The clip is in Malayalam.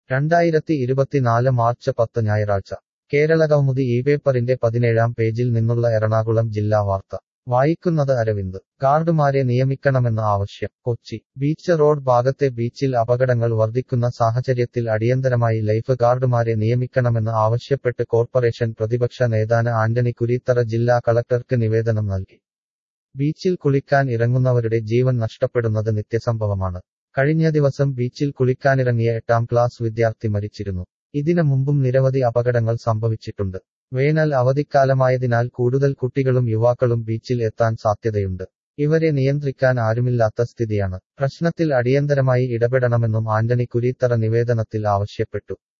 രണ്ടായിരത്തി ഇരുപത്തിനാല് മാർച്ച് പത്ത് ഞായറാഴ്ച കേരളകൗമുദി ഈ പേപ്പറിന്റെ പതിനേഴാം പേജിൽ നിന്നുള്ള എറണാകുളം ജില്ലാ വാർത്ത വായിക്കുന്നത് അരവിന്ദ് ഗാർഡുമാരെ നിയമിക്കണമെന്ന ആവശ്യം കൊച്ചി ബീച്ച് റോഡ് ഭാഗത്തെ ബീച്ചിൽ അപകടങ്ങൾ വർദ്ധിക്കുന്ന സാഹചര്യത്തിൽ അടിയന്തരമായി ലൈഫ് ഗാർഡുമാരെ നിയമിക്കണമെന്ന് ആവശ്യപ്പെട്ട് കോർപ്പറേഷൻ പ്രതിപക്ഷ നേതാന് ആന്റണി കുരീത്തറ ജില്ലാ കളക്ടർക്ക് നിവേദനം നൽകി ബീച്ചിൽ കുളിക്കാൻ ഇറങ്ങുന്നവരുടെ ജീവൻ നഷ്ടപ്പെടുന്നത് നിത്യസംഭവമാണ് കഴിഞ്ഞ ദിവസം ബീച്ചിൽ കുളിക്കാനിറങ്ങിയ എട്ടാം ക്ലാസ് വിദ്യാർത്ഥി മരിച്ചിരുന്നു ഇതിനു മുമ്പും നിരവധി അപകടങ്ങൾ സംഭവിച്ചിട്ടുണ്ട് വേനൽ അവധിക്കാലമായതിനാൽ കൂടുതൽ കുട്ടികളും യുവാക്കളും ബീച്ചിൽ എത്താൻ സാധ്യതയുണ്ട് ഇവരെ നിയന്ത്രിക്കാൻ ആരുമില്ലാത്ത സ്ഥിതിയാണ് പ്രശ്നത്തിൽ അടിയന്തരമായി ഇടപെടണമെന്നും ആന്റണി കുരീത്തറ നിവേദനത്തിൽ ആവശ്യപ്പെട്ടു